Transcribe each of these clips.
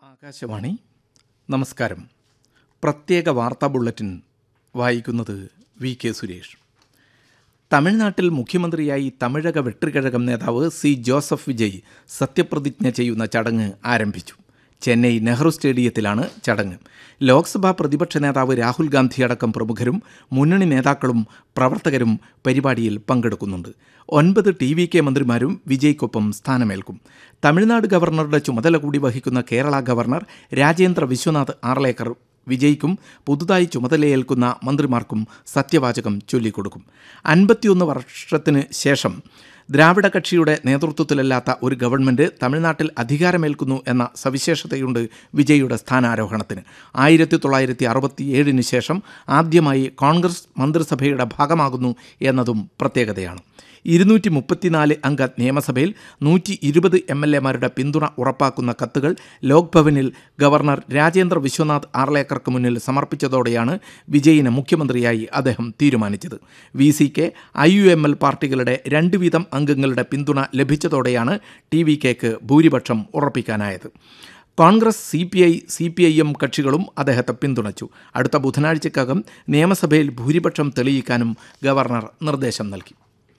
ആകാശവാണി നമസ്കാരം പ്രത്യേക വാർത്താ ബുള്ളറ്റിൻ വായിക്കുന്നത് വി കെ സുരേഷ് തമിഴ്നാട്ടിൽ മുഖ്യമന്ത്രിയായി തമിഴക വെട്രികഴകം നേതാവ് സി ജോസഫ് വിജയ് സത്യപ്രതിജ്ഞ ചെയ്യുന്ന ചടങ്ങ് ആരംഭിച്ചു ചെന്നൈ നെഹ്റു സ്റ്റേഡിയത്തിലാണ് ചടങ്ങ് ലോക്സഭാ പ്രതിപക്ഷ നേതാവ് രാഹുൽ ഗാന്ധി അടക്കം പ്രമുഖരും മുന്നണി നേതാക്കളും പ്രവർത്തകരും പരിപാടിയിൽ പങ്കെടുക്കുന്നുണ്ട് ഒൻപത് ടി വി കെ മന്ത്രിമാരും വിജയ്ക്കൊപ്പം സ്ഥാനമേൽക്കും തമിഴ്നാട് ഗവർണറുടെ ചുമതല കൂടി വഹിക്കുന്ന കേരള ഗവർണർ രാജേന്ദ്ര വിശ്വനാഥ് ആർലേക്കർ വിജയ്ക്കും പുതുതായി ചുമതലയേൽക്കുന്ന മന്ത്രിമാർക്കും സത്യവാചകം ചൊല്ലിക്കൊടുക്കും അൻപത്തിയൊന്ന് വർഷത്തിന് ശേഷം ദ്രാവിഡ കക്ഷിയുടെ നേതൃത്വത്തിലല്ലാത്ത ഒരു ഗവൺമെന്റ് തമിഴ്നാട്ടിൽ അധികാരമേൽക്കുന്നു എന്ന സവിശേഷതയുണ്ട് വിജയുടെ സ്ഥാനാരോഹണത്തിന് ആയിരത്തി തൊള്ളായിരത്തി അറുപത്തിയേഴിന് ശേഷം ആദ്യമായി കോൺഗ്രസ് മന്ത്രിസഭയുടെ ഭാഗമാകുന്നു എന്നതും പ്രത്യേകതയാണ് ഇരുന്നൂറ്റി മുപ്പത്തിനാല് അംഗ നിയമസഭയിൽ നൂറ്റി ഇരുപത് എം എൽ എമാരുടെ പിന്തുണ ഉറപ്പാക്കുന്ന കത്തുകൾ ലോക്ഭവനിൽ ഗവർണർ രാജേന്ദ്ര വിശ്വനാഥ് ആർലേക്കർക്ക് മുന്നിൽ സമർപ്പിച്ചതോടെയാണ് വിജയിന് മുഖ്യമന്ത്രിയായി അദ്ദേഹം തീരുമാനിച്ചത് V C K I U M L പാർട്ടികളുടെ രണ്ട് വീതം അംഗങ്ങളുടെ പിന്തുണ ലഭിച്ചതോടെയാണ് ടി വി കെക്ക് ഭൂരിപക്ഷം ഉറപ്പിക്കാനായത് Congress C P I C P I M കക്ഷികളും അദ്ദേഹത്തെ പിന്തുണച്ചു അടുത്ത ബുധനാഴ്ചക്കകം നിയമസഭയിൽ ഭൂരിപക്ഷം തെളിയിക്കാനും ഗവർണർ നിർദ്ദേശം നൽകി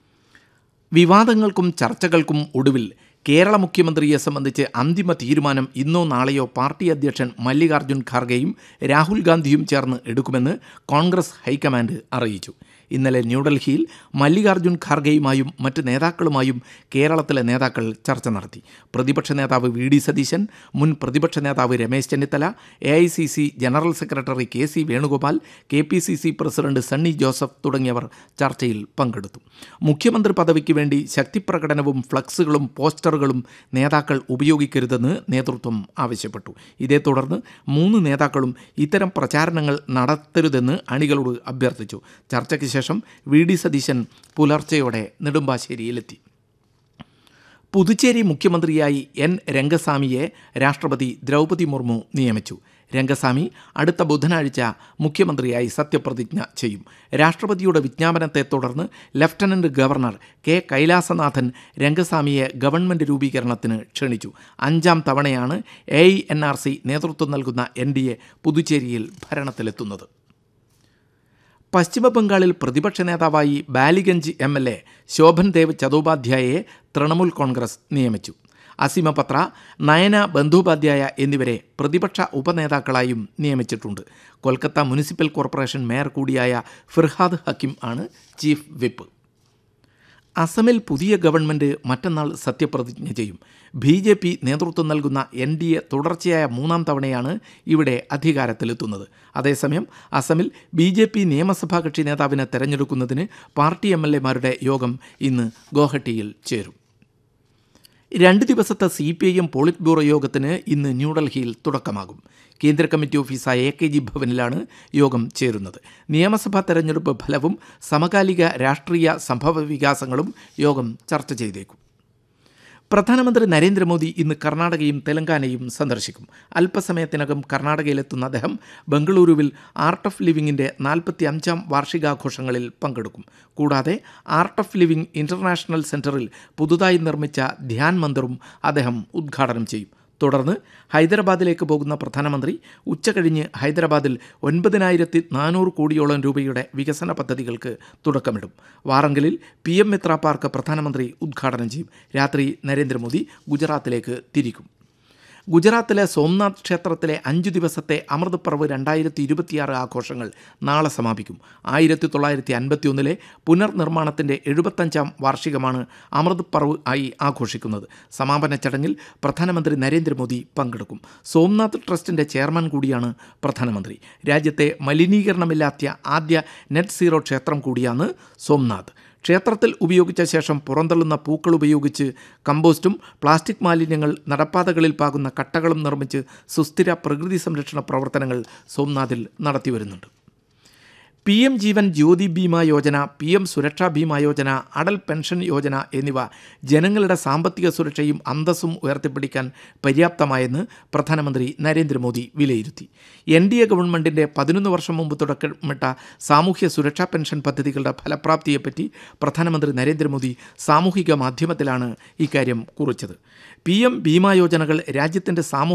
വിവാദങ്ങൾക്കും ചർച്ചകൾക്കും ഒടുവിൽ കേരള മുഖ്യമന്ത്രിയെ സംബന്ധിച്ച് അന്തിമ തീരുമാനം ഇന്നോ നാളെയോ പാർട്ടി അധ്യക്ഷൻ മല്ലികാർജ്ജുൻ ഖാർഗെയും രാഹുൽ ഗാന്ധിയും ചേർന്ന് എടുക്കുമെന്ന് കോൺഗ്രസ് ഹൈക്കമാൻഡ് അറിയിച്ചു ഇന്നലെ ന്യൂഡൽഹിയിൽ മല്ലികാർജ്ജുൻ ഖാർഗെയുമായും മറ്റ് നേതാക്കളുമായും കേരളത്തിലെ നേതാക്കൾ ചർച്ച നടത്തി പ്രതിപക്ഷ നേതാവ് വി ഡി സതീശൻ മുൻ പ്രതിപക്ഷ നേതാവ് Ramesh Chennithala A I C C general secretary K C Venugopal K P C C president Sunny Joseph തുടങ്ങിയവർ ചർച്ചയിൽ പങ്കെടുത്തു മുഖ്യമന്ത്രി പദവിക്ക് വേണ്ടി ശക്തിപ്രകടനവും ഫ്ലക്സുകളും പോസ്റ്ററുകളും നേതാക്കൾ ഉപയോഗിക്കരുതെന്ന് നേതൃത്വം ആവശ്യപ്പെട്ടു ഇതേ തുടർന്ന് മൂന്ന് നേതാക്കളും ഇത്തരം പ്രചാരണങ്ങൾ നടത്തരുതെന്ന് അണികളോട് അഭ്യർത്ഥിച്ചു ചർച്ചയ്ക്ക് ശേഷം വി ഡി സതീശൻ പുലർച്ചെയോടെ നെടുമ്പാശ്ശേരിയിലെത്തി പുതുച്ചേരി മുഖ്യമന്ത്രിയായി എൻ രംഗസ്വാമിയെ രാഷ്ട്രപതി ദ്രൗപതി മുർമു നിയമിച്ചു രംഗസ്വാമി അടുത്ത ബുധനാഴ്ച മുഖ്യമന്ത്രിയായി സത്യപ്രതിജ്ഞ ചെയ്യും രാഷ്ട്രപതിയുടെ വിജ്ഞാപനത്തെ തുടർന്ന് ലഫ്റ്റനന്റ് ഗവർണർ കെ കൈലാസനാഥൻ രംഗസ്വാമിയെ ഗവൺമെന്റ് രൂപീകരണത്തിന് ക്ഷണിച്ചു അഞ്ചാം തവണയാണ് A I N R C നേതൃത്വം നൽകുന്ന എൻ ഡി എ പുതുച്ചേരിയിൽ ഭരണത്തിലെത്തുന്നത് പശ്ചിമബംഗാളിൽ പ്രതിപക്ഷ നേതാവായി Ballygunge M L A Sobhan Dev Chattopadhyay Trinamool Congress നിയമിച്ചു അസീമ പത്ര നയന ബന്ധോപാധ്യായ എന്നിവരെ പ്രതിപക്ഷ ഉപനേതാക്കളായും നിയമിച്ചിട്ടുണ്ട് കൊൽക്കത്ത മുനിസിപ്പൽ കോർപ്പറേഷൻ മേയർ കൂടിയായ ഫിർഹാദ് ഹക്കിം ആണ് ചീഫ് വിപ്പ് അസമിൽ പുതിയ ഗവൺമെൻറ് മറ്റന്നാൾ സത്യപ്രതിജ്ഞ ചെയ്യും ബി ജെ പി നേതൃത്വം നൽകുന്ന എൻ ഡി എ തുടർച്ചയായ മൂന്നാം തവണയാണ് ഇവിടെ അധികാരത്തിലെത്തുന്നത് അതേസമയം അസമിൽ ബി ജെ പി നിയമസഭാ കക്ഷി നേതാവിനെ തെരഞ്ഞെടുക്കുന്നതിന് പാർട്ടി എം എൽ എമാരുടെ യോഗം ഇന്ന് ഗോഹട്ടിയിൽ ചേരും രണ്ട് ദിവസത്തെ C P I M polit bureau യോഗത്തിന് ഇന്ന് ന്യൂഡൽഹിയിൽ തുടക്കമാകും കേന്ദ്ര കമ്മിറ്റി ഓഫീസായ എ കെ ജി ഭവനിലാണ് യോഗം ചേരുന്നത് നിയമസഭാ തെരഞ്ഞെടുപ്പ് ഫലവും സമകാലിക രാഷ്ട്രീയ സംഭവ വികാസങ്ങളും യോഗം ചർച്ച ചെയ്തേക്കും പ്രധാനമന്ത്രി നരേന്ദ്രമോദി ഇന്ന് കർണാടകയും തെലങ്കാനയും സന്ദർശിക്കും അല്പസമയത്തിനകം കർണാടകയിലെത്തുന്ന അദ്ദേഹം ബംഗളൂരുവിൽ ആർട്ട് ഓഫ് ലിവിങ്ങിൻ്റെ നാൽപ്പത്തി അഞ്ചാം വാർഷികാഘോഷങ്ങളിൽ പങ്കെടുക്കും കൂടാതെ ആർട്ട് ഓഫ് ലിവിംഗ് ഇൻ്റർനാഷണൽ സെൻറ്ററിൽ പുതുതായി നിർമ്മിച്ച ധ്യാൻ മന്ദിറും അദ്ദേഹം ഉദ്ഘാടനം ചെയ്യും തുടർന്ന് ഹൈദരാബാദിലേക്ക് പോകുന്ന പ്രധാനമന്ത്രി ഉച്ചകഴിഞ്ഞ് ഹൈദരാബാദിൽ ഒൻപതിനായിരത്തി നാനൂറ് കോടിയോളം രൂപയുടെ വികസന പദ്ധതികൾക്ക് തുടക്കമിടും വാറങ്കലിൽ പി എം മിത്ര പാർക്ക് പ്രധാനമന്ത്രി ഉദ്ഘാടനം ചെയ്യും രാത്രി നരേന്ദ്രമോദി ഗുജറാത്തിലേക്ക് തിരിക്കും ഗുജറാത്തിലെ സോംനാഥ് ക്ഷേത്രത്തിലെ അഞ്ചു ദിവസത്തെ അമൃത് പർവ് രണ്ടായിരത്തി ഇരുപത്തിയാറ് ആഘോഷങ്ങൾ നാളെ സമാപിക്കും ആയിരത്തി തൊള്ളായിരത്തി അൻപത്തി ഒന്നിലെ പുനർനിർമ്മാണത്തിൻ്റെ എഴുപത്തഞ്ചാം വാർഷികമാണ് അമൃത് പർവ് ആയി ആഘോഷിക്കുന്നത് സമാപന ചടങ്ങിൽ പ്രധാനമന്ത്രി നരേന്ദ്രമോദി പങ്കെടുക്കും സോംനാഥ് ട്രസ്റ്റിൻ്റെ ചെയർമാൻ കൂടിയാണ് പ്രധാനമന്ത്രി രാജ്യത്തെ മലിനീകരണമില്ലാത്ത ആദ്യ നെറ്റ് സീറോ ക്ഷേത്രം കൂടിയാണ് സോംനാഥ് ക്ഷേത്രത്തിൽ ഉപയോഗിച്ച ശേഷം പുറന്തള്ളുന്ന പൂക്കൾ ഉപയോഗിച്ച് കമ്പോസ്റ്റും പ്ലാസ്റ്റിക് മാലിന്യങ്ങൾ നടപ്പാതകളിൽ പാകുന്ന കട്ടകളും നിർമ്മിച്ച് സുസ്ഥിര പ്രകൃതി സംരക്ഷണ പ്രവർത്തനങ്ങൾ സോംനാഥിൽ നടത്തിവരുന്നുണ്ട് P M Jeevan Jyoti Bima Yojana P M Suraksha Bima Yojana Atal pension Yojana എന്നിവ ജനങ്ങളുടെ സാമ്പത്തിക സുരക്ഷയും അന്തസ്സും ഉയർത്തിപ്പിടിക്കാൻ പര്യാപ്തമായെന്ന് പ്രധാനമന്ത്രി നരേന്ദ്രമോദി വിലയിരുത്തി എൻ ഡി എ ഗവൺമെൻറ്റിൻ്റെ പതിനൊന്ന് വർഷം മുമ്പ് തുടക്കമിട്ട സാമൂഹ്യ സുരക്ഷാ പെൻഷൻ പദ്ധതികളുടെ ഫലപ്രാപ്തിയെപ്പറ്റി പ്രധാനമന്ത്രി നരേന്ദ്രമോദി സാമൂഹിക മാധ്യമത്തിലാണ് ഇക്കാര്യം കുറിച്ചത് പി എം ബീമാ യോജനകൾ രാജ്യത്തിൻ്റെ സാമൂഹിക